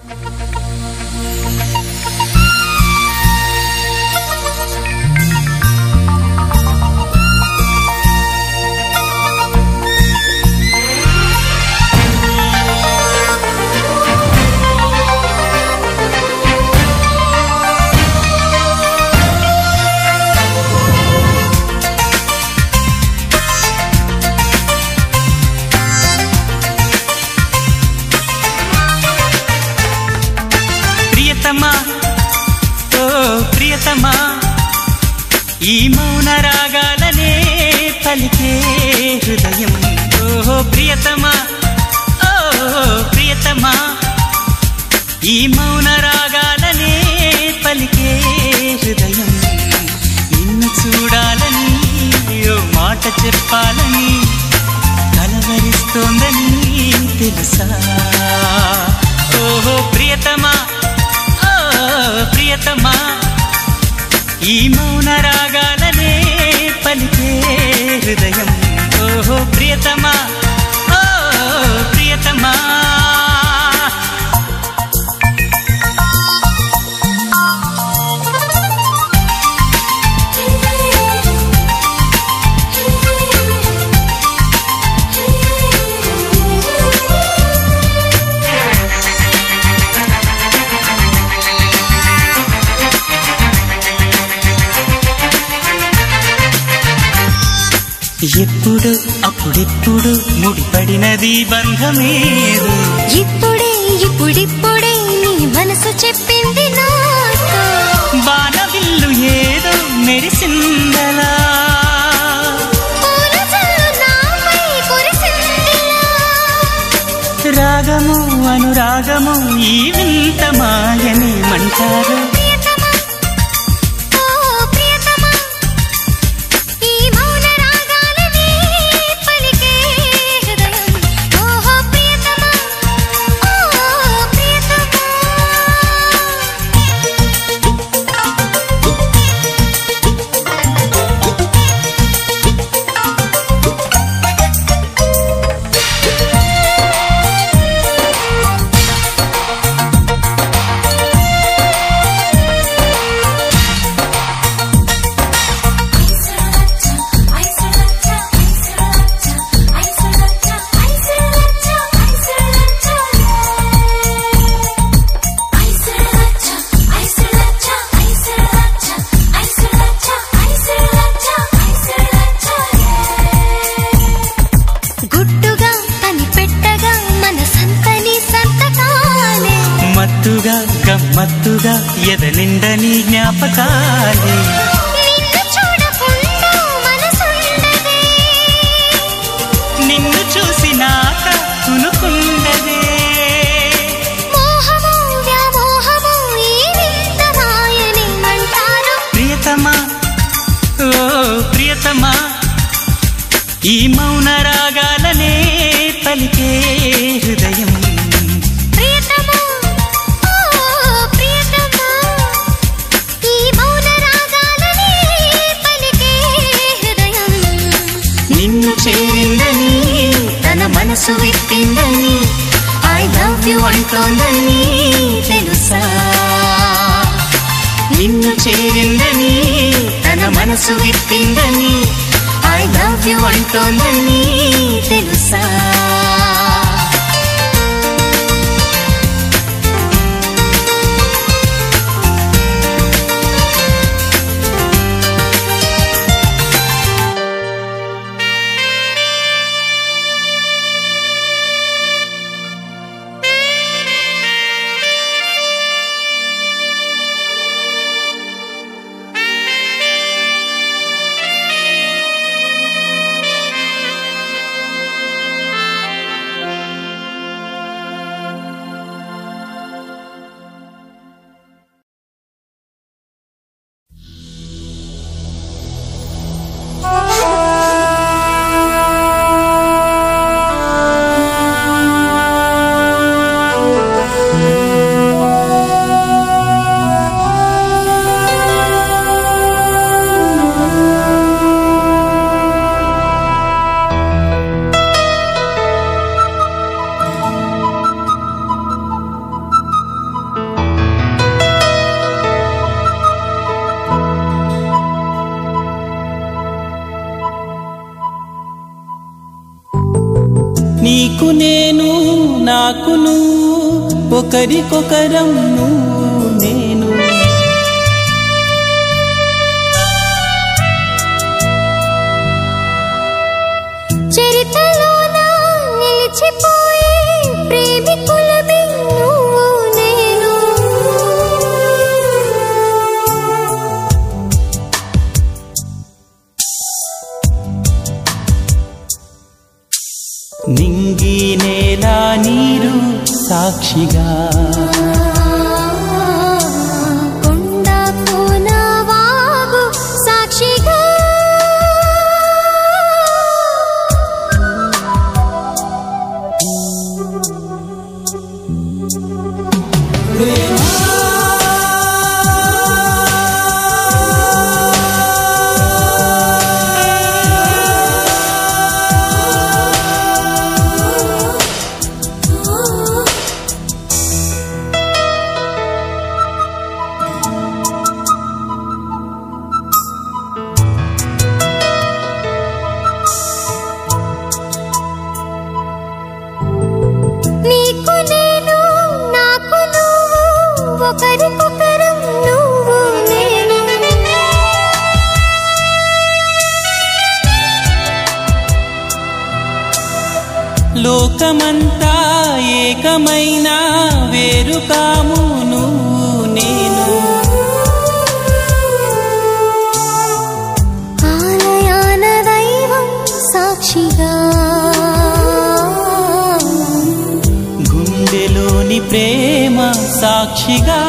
ప్రియతమా ఓ ప్రియతమా ఈ మౌన రాగాలనే పలికే హృదయం ఓ ప్రియతమా ఓ ప్రియతమా ఈ మౌన రాగాలనే పలికే హృదయం నిన్ను చూడాలని ఓ మాట చెప్పాలని కలవరిస్తోందని తెలుసా ఓహో ప్రియతమా ఓ ప్రియతమా ఈ మౌన రాగాలనే పలికే హృదయం ఓహో ప్రియతమా ఓ ప్రియతమా ఎప్పుడు అప్పుడెప్పుడు ముడిపడినది బంధమేదు ఇప్పుడే ఇప్పుడిప్పుడే నీ మనసు చెప్పింది నాతో బాణవిల్లు ఏదో మెరిసిందలా పూల జల్లు నాపై కురిసిందిలా. రాగము అనురాగము ఈ వింత మాయని మంటారు ప్రియతమా, ఓ ప్రియతమా, ఈ మౌన రాగాలనే పలికే హృదయం. ఓహో ప్రియతమా, ఓ ప్రియతమా. గుట్టుగా కనిపెట్టగా మన సంతని సంతకాలే మత్తుగా గమ్మత్తుగా ఎద నిండని జ్ఞాపకాలే నిన్ను చూడకుండా మనసుండదే నిన్ను చూసినాక కునుకుండదే మోహము వ్యామోహము ఈ వింత మాయని అంటారు ప్రియతమా ఓ ప్రియతమా ఈ మౌన రాగాలనే పలికే హృదయం ప్రియతమా ఓ ప్రియతమా ఈ మౌన రాగాలనే పలికే హృదయం నిన్ను చేరిందని తన మనసు విప్పిందని ఐ లవ్ యు అంటోందని తెలుసా నిన్ను చేరిందని తన మనసు విప్పిందని ఐ లవ్ యు అంటోందని తెలుసా ఓ నీకు నేను నాకు నువ్వు ఒకరికొకరం నువ్వు నేను చరితలోన నిలిచిపోయే ప్రేమికులమే నువ్వు నేను నింగి నేల నీరు సాక్షిగా కొండ కోన వాగు సాక్షిగా నీకు నేను నాకు నువ్వు ఒకరికొకరం నువ్వు నేను లోకమంతా ఏకమైన వేరు కాము నువ్వు నేను ఆలయాన దైవం సాక్షిగా గుండెలోని ప్రేమ సాక్షిగా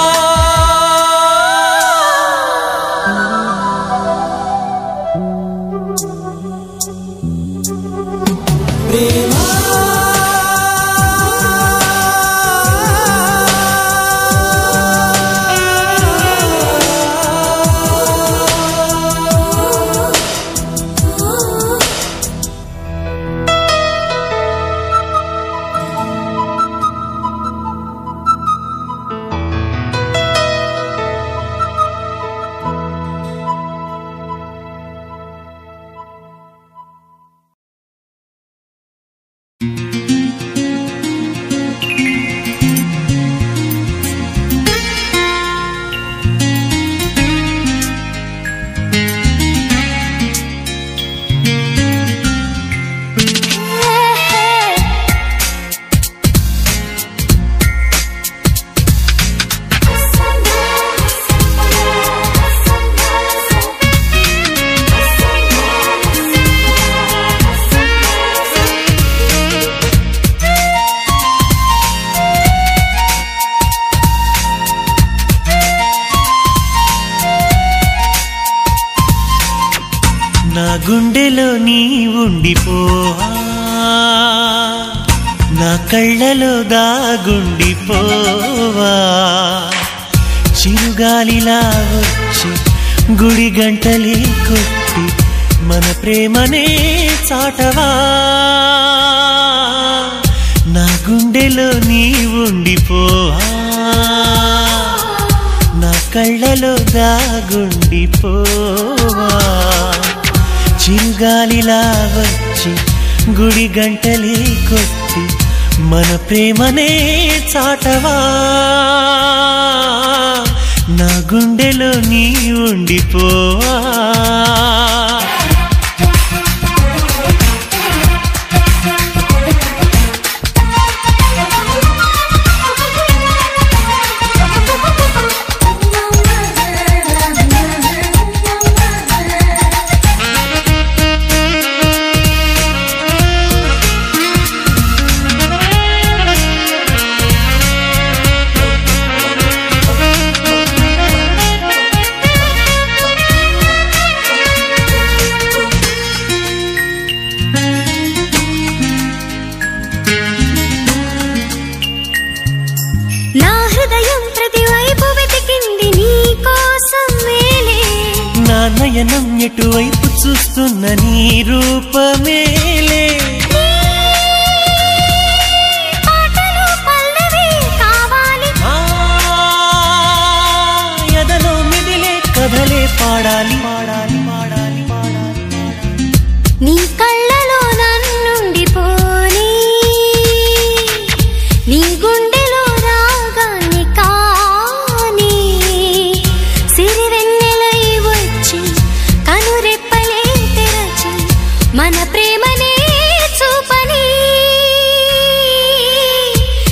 నా గుండెలో నీ ఉండిపోవా నా కళ్ళలో దాగుండిపోవా చిరుగాలిలా వచ్చి గుడి గంటలే కొట్టి మన ప్రేమనే చాటవా నా గుండెలో నీ ఉండిపోవా నా కళ్ళలో దాగుండిపోవా చిరుగాలిలా వచ్చి గుడి గంటలే కొట్టి మన ప్రేమనే చాటవా నా గుండెలో నీ ఉండిపోవా నా హృదయం ప్రతివైపు వెతికింది నీ కోసం మేలే నా నయనం ఎటువైపు చూస్తున్న నీ రూపమేలే పాటలు పల్లవి కావాలి ఆ, ఎదలో మిదిలే కథలే పాడాలి పాడాలి పాడాలి పాడాలి నీ కళ్ళలో నన్నుండిపోని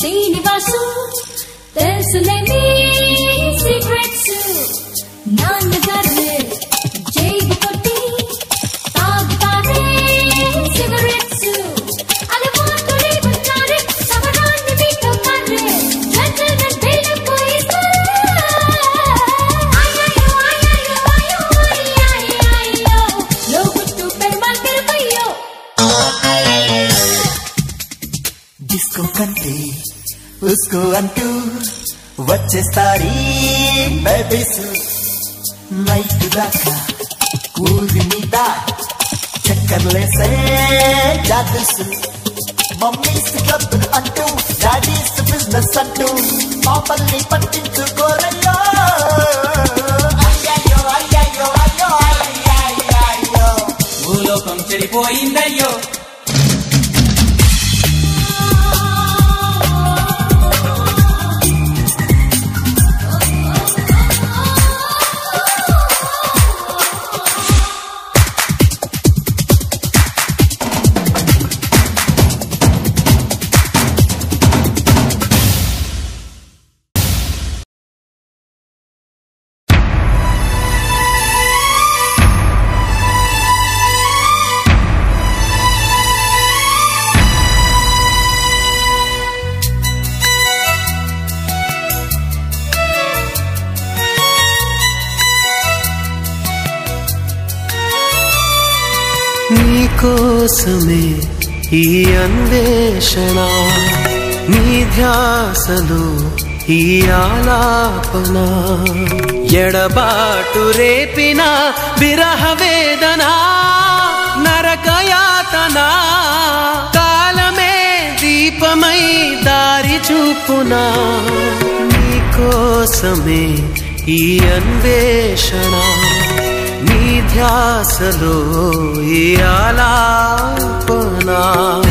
శ్రీనివాసు తెలుసులే మీ సీక్రెట్స్ నాన్నగారులే జైలు కొట్టి తాగుతారే సిగరెట్స్ అలవాటు లేకున్నారే సమరాన్ని మీటొక్కారే జంటలను వెళ్ళిపోయిస్తారే అయ్యయ్యో అయ్యయ్యో అయ్యో అయ్యయ్యో లోగుట్టు పెరుమాల్ తిరుపయ్యో డిస్కో కంటే ఉస్కో అంటూ వచ్చేస్తారీ బేబీస్ నైట్ దాకా ఊరి మీద చక్కర్లేసే జాతస్ మమ్మీస్ క్లబ్ అంటూ డాడీస్ బిజినెస్ అంటూ పాపల్ని పట్టించుకోరయ్యో అయ్యయ్యో అయ్యయ్యో అయ్యో అయ్యయ్యో భూలోకం చెడిపోయిందయ్యో నీకోసమే ఈ అన్వేషణ నీ ధ్యాసలో ఈ ఆలాపన ఎడబాటు రేపిన విరహ వేదన నరకయాతన కాలమే దీపమై దారి చూపునా నీకోసమే ఈ అన్వేషణ నీ ధ్యాసలో ఈ ఆలాపనా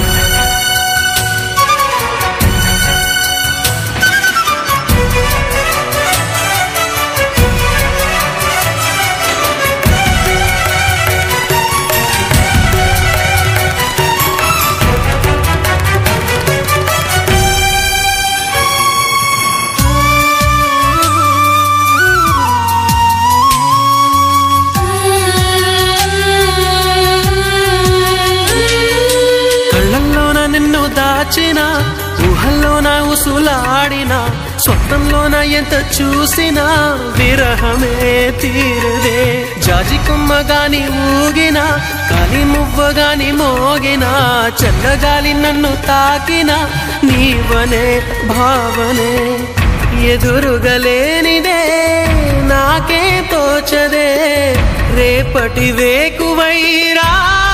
కళ్ళల్లోన నిన్ను దాచిన ఊహల్లోన ఉసులాడిన స్వప్నంలోన ఎంత చూసినా విరహమే తీరదే జాజి కొమ్మ గాని ఊగిన కాలి మువ్వ గాని మోగిన చల్లగాలి నన్ను తాకిన నీవనే భావనే ఎదురుగలేనిదే నాకే తోచదే రేపటి వేకువైరా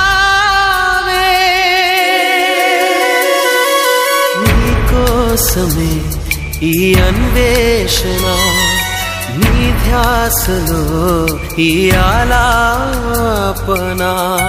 నీకోసమే ఈ అన్వేషణ నీ ధ్యాసలో ఈ ఆలాపన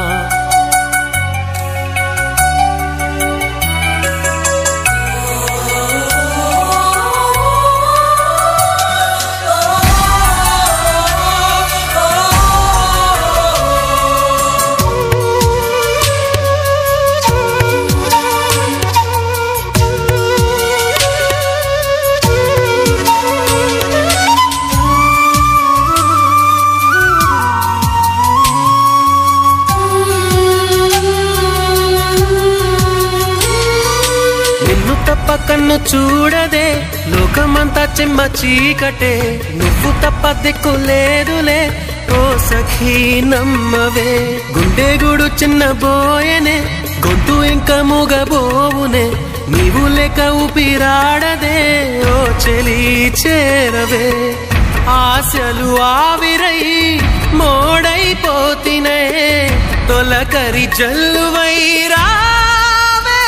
నిన్ను తప్ప కన్ను చూడదే లోకమంతా చెమ్మ చీకటే నువ్వు తప్ప దిక్కు లేదులే ఓ సఖీ నమ్మవే గుండె గుడు చిన్న బోయనే గొంతు ఇంకా మూగబోవునే నీవు లేక ఊపిరాడదే ఓ చెలి చేరవే ఆశలు ఆవిరై మోడైపోతినే తొలకరి జల్లువై రావే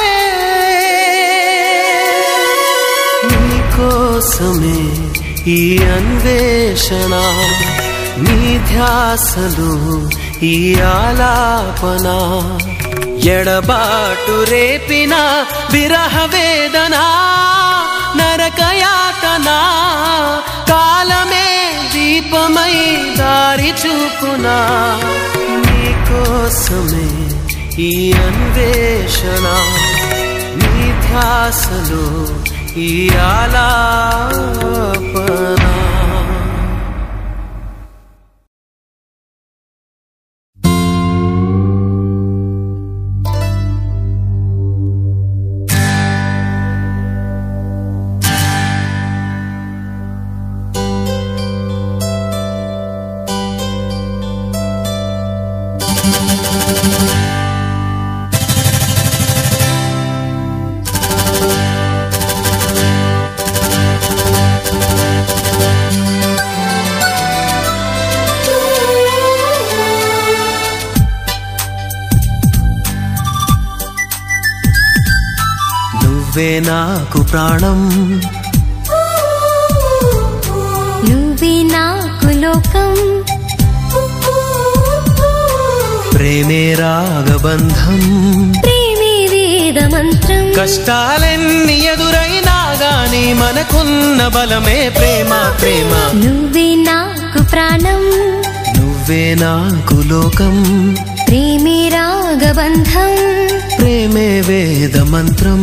నీకోసమే ఈ అన్వేషణ నీ ధ్యాసలో ఈ ఆలాపన ఎడబాటు రేపిన విరహ వేదన నరకయాతన కాలమే దీపమై దారి చూపునా నీకోసమే ఈ అన్వేషణ నీ ధ్యాసలో ఈ ఆలాపన నువ్వే నాకు ప్రాణం నువ్వే నాకు లోకం ప్రేమే రాగబంధం ప్రేమే వేద మంత్రం కష్టాలెన్ని ఎదురైనా గాని మనకున్న బలమే ప్రేమ ప్రేమ నువ్వే నాకు ప్రాణం నువ్వే నాకు లోకం ప్రేమే రాగబంధం ప్రేమే వేద మంత్రం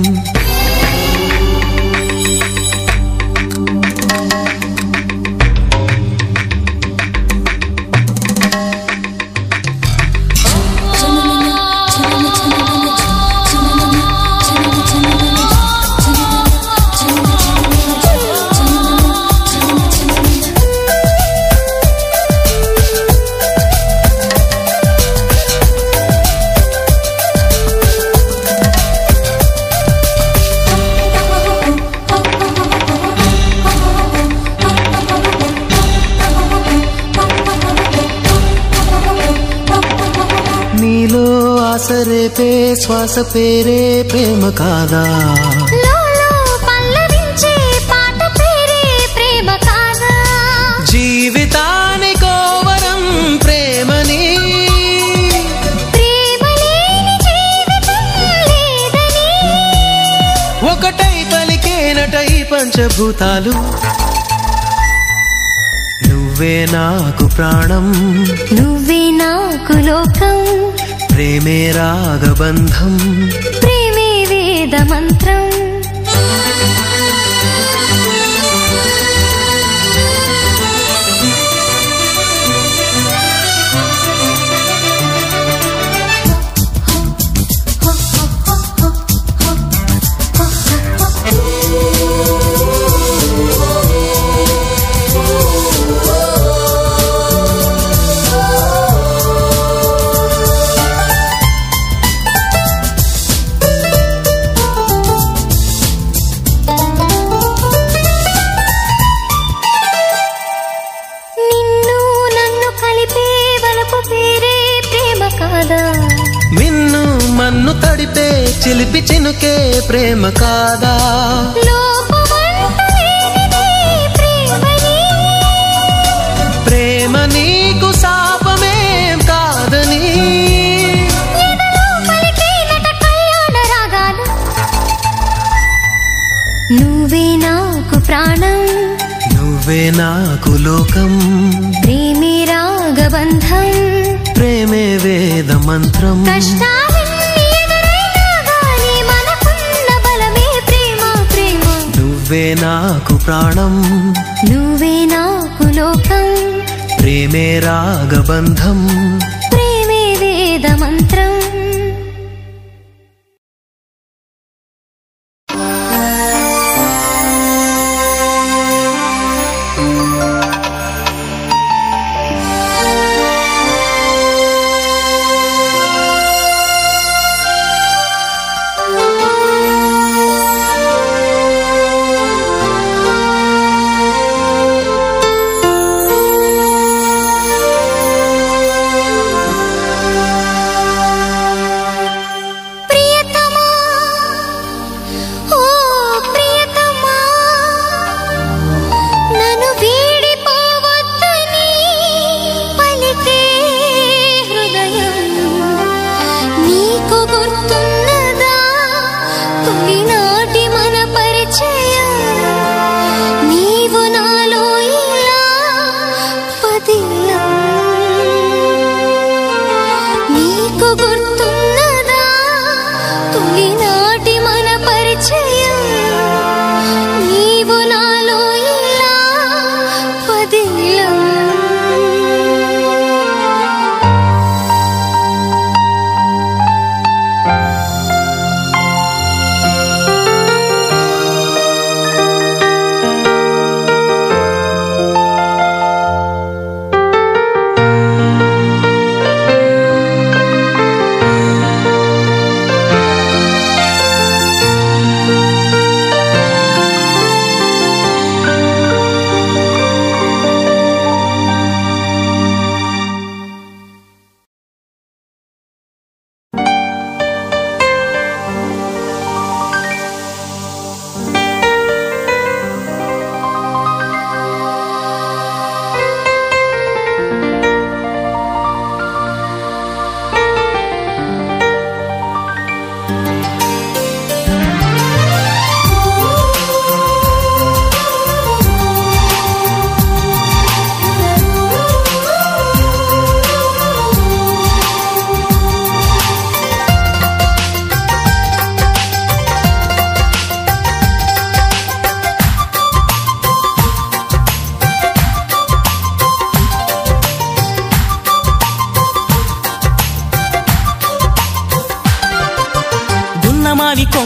నీలో ఆసరేపే శ్వాస పేరే ప్రేమ కాదా లోలో పల్లవించే పాట పేరే ప్రేమ కాదా జీవితానికో వరం ప్రేమని ప్రేమ లేని జీవితం లేదని ఒకటై పలికేనటై పంచభూతాలు నువ్వే నాకు ప్రాణం నువ్వే నాకు లోకం ప్రేమే రాగబంధం ప్రేమే వేద మంత్రం నిన్ను నన్ను కలిపే వలపు పేరే ప్రేమ కాదా మిన్ను మన్ను తడిపే చిలిపి చినుకే ప్రేమ కాదా లోపమంటూ లేనిదే ప్రేమని ప్రేమ నీకు శాపమేం కాదని ఎదలో పలికేనట కళ్యాణ రాగాలు నువ్వే నాకు ప్రాణం నువ్వే నాకు లోకం ప్రేమే రాగబంధం ప్రేమే వేద మంత్రం కష్టాలన్నీ ఎదురైనా గానీ మనకున్న బలమే ప్రేమ ప్రేమ నువ్వే నాకు ప్రాణం నువ్వే నాకు లోకం ప్రేమే రాగబంధం ప్రేమే వేద మంత్రం ప్రియతమా ఓ ప్రియతమా నన్ను వీడిపోవద్దని పలికే హృదయం నీకు గుర్తున్నదా తొలినాటి మన పరిచయం నీవు నాలో ఇలా పదిలం నీకు గుర్తున్నదా తొలినాటి మన పరిచయం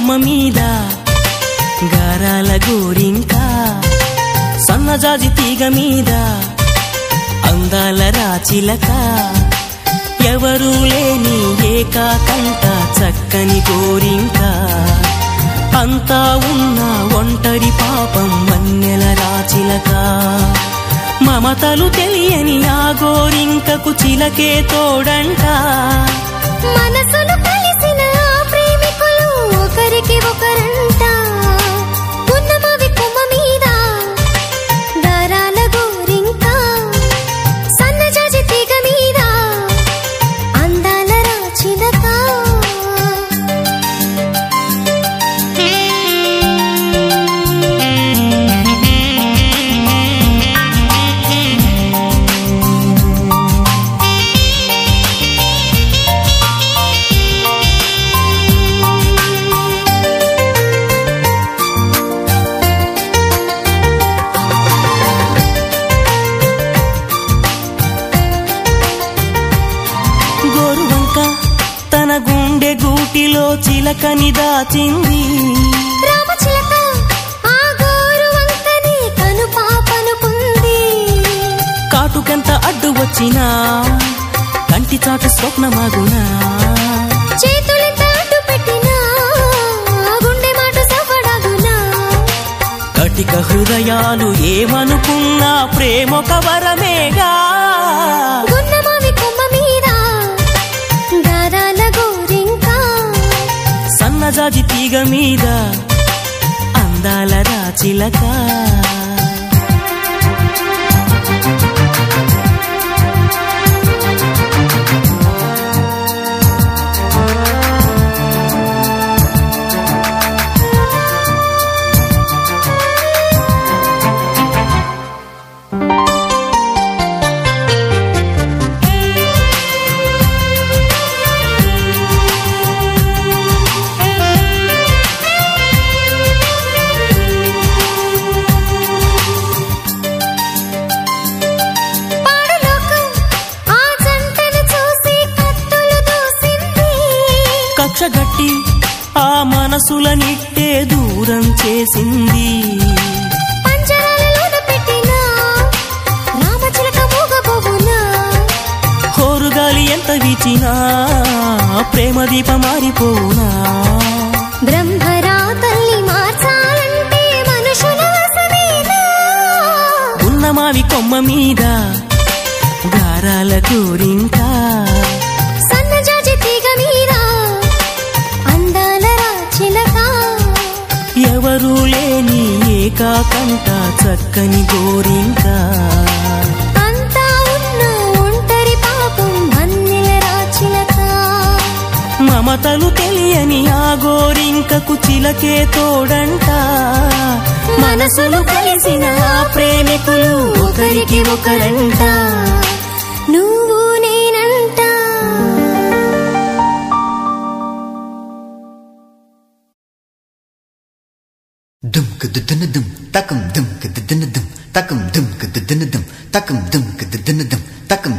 కొమ్మ మీద గారాల గోరింక సన్నజాజి తీగ మీద అందాల రాచిలక ఎవరూ లేని ఏకాకంట చక్కని గోరింక అంతా ఉన్న ఒంటరి పాపం వన్నెల రాచిలక మమతలు తెలియని ఆ గోరింకకు చిలకే తోడంట మనసులు కలిసిన ఆ ప్రేమికులు ఒకరికి ఒకరంట ఉన్నమవి కొమ్మ మీద దారాల గోరింక సన్నజాజి తీగ మీద అందాల రాచిలక గోరువంక తన గుండె గూటిలో చిలకని దాచింది రామచిలక ఆ గోరు వంకని కను పాపనుకుంది కాటుకెంత అడ్డు వచ్చినా కంటి చాటు స్వప్నమాగునా చేతులెంత అడ్డు పెట్టినా గుండె మాట సవ్వడగునా కటిక హృదయాలు ఏమనుకున్నా ప్రేమొక వరమేగా గున్నమావి కొమ్మ మీద దారాల గోరింక సన్నజాజి తీగ మీద అందాల రాచిలక పాడులోకం ఆ జంటను చూసి కత్తులు దూసింది కక్షగట్టి ఆ మనసులనిట్టే దూరం చేసింది పంజరాలలోన పెట్టిన రామచిలక మూగబోవునా హోరుగాలి ఎంత వీచినా ప్రేమ దీప మారిపోనా బ్రహ్మరా తల్లి మార్చాలంటే మనుషుల వసమేనా ఉన్నమావి కొమ్మ మీద గారాల కోరింకా సన్నజాజి తీగ మీద అందాల రాచిలక ఎవరూ లేని ఏకాకంట చక్కని గోరింకా అంతా ఉన్న ఒంటరి పాపం వన్నెల రాచిలక మమతలు తెలియని ఆ గోరింకకు చిలకే తోడంట మనసులు కలిసిన ఆ ప్రేమికులు ఒకరికి ఒకరంట నువ్వు నేనంట Dum kududun dum takum dum kududun dum takum dum kududun dum takum dum kududun dum takum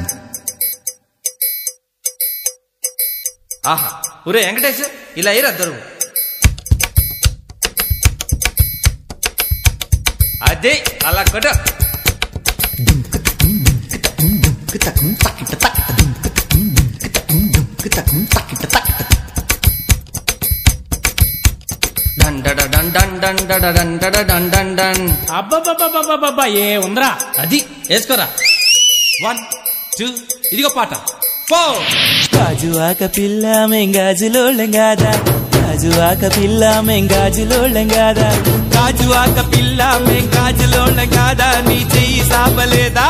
ఆహా ఒరే వెంకటేష్ ఇలా అయ్యారు అద్దరు అదే అలా కొట్ట dum kutakum takita takita dum kutakum dum kutakum dum kutakum takita takita డన్ డడ డన్ డన్ డన్ డడ డన్ డడ డన్ డన్ డన్ అబ్బబ్బబ్బబ్బబ్బబ్బా ఏ ఉందరా అది వేసుకోరా వన్ టూ ఇదిగో పాట ఫోర్ గాజు ఆక పిల్ల మెంగాజులోళ్ళం కాదా గాజు ఆక పిల్ల మెంగాజులోళ్ళం కాదా గాజు ఆక పిల్ల మేం గాజులోళ్ళం కాదా నీ చెయ్యి సాపలేదా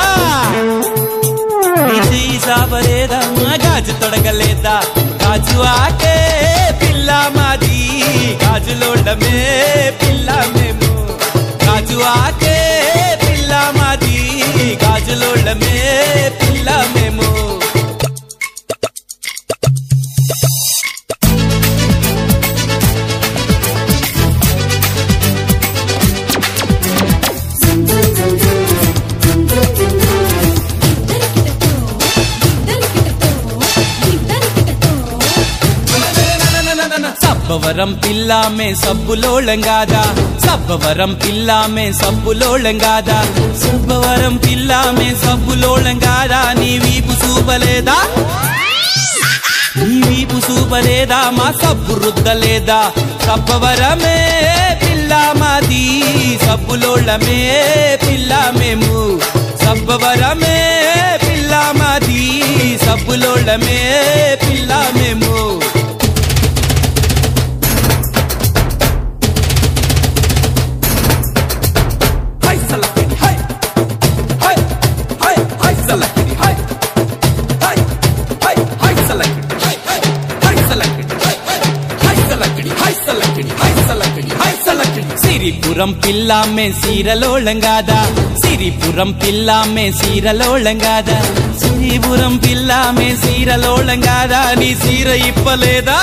నీ చెయ్యి సాపలేదా మా గాజు తొడగలేదా గాజు ఆకే పిల్ల మాది గాజులోళ్ళమే పిల్ల మేము గాజు ఆకే పిల్ల మాది గాజులోళ్ళమే పిల్ల మేము సబ్బవరం పిల్లామే సబ్బులోళంగాదా సబ్బవరం పిల్లామే సబ్బులోళంగాదా సబ్బవరం పిల్లామే సబ్బులోళంగాదా నీ వీపు చూపలేదా నీ వీపు చూపలేదా మా సబ్బు రుద్దలేదా సబ్బవరమే పిల్ల మాది సబ్బులోళ్ళమే పిల్ల మేము సబ్బవరమే పిల్ల మాది సబ్బులోళ్ళమే పిల్ల మేము హై సలకిడి హై హై హై హై సలకిడి హై హై హై హై సలకిడి హై హై సలకిడి హై హై సలకిడి హై సలకిడి హై సలకిడి హై సలకిడి సిరిపురం పిల్లామే సీరలోళంగాదా సిరిపురం పిల్లామే సీరలోళంగాదా సిరిపురం పిల్లామే సీరలోళంగాదా నీ సీర ఇప్పలేదా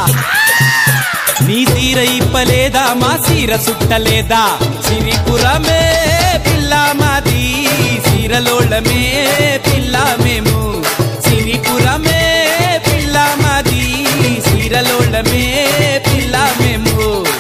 నీ సీర ఇప్పలేదా మా సీర సుట్టలేదా సిరిపురమే పిల్ల మాది సీరలోళమే పిల్ల మేము సిరిపురమే పిల్ల మాది సీరలోళమే పిల్ల మేము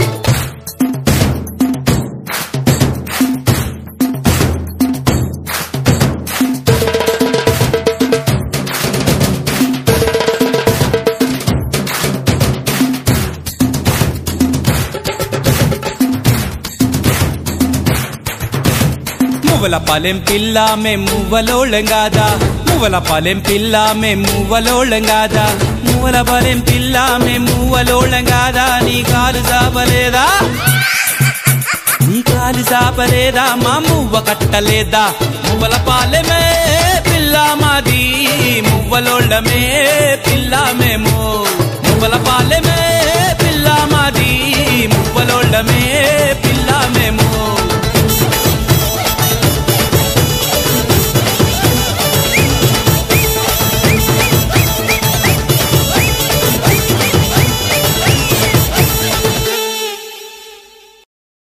మువ్వల పాలెం పిల్ల మే మువ్వలోళంగాదా మువ్వల పాలెం పిల్ల మే మువ్వలోళంగాదా మువ్వల పాలెం పిల్ల మే మువ్వలోళంగాదా నీ కాలు చాపలేదా నీ కాలు చాపలేదా మా మువ్వ కట్టలేదా మువ్వల పాలెమే పిల్ల మాది మువ్వలోళ్ళమే పిల్ల మేము మువ్వల పాలెమే పిల్ల మాది మువ్వలోళ్ళమే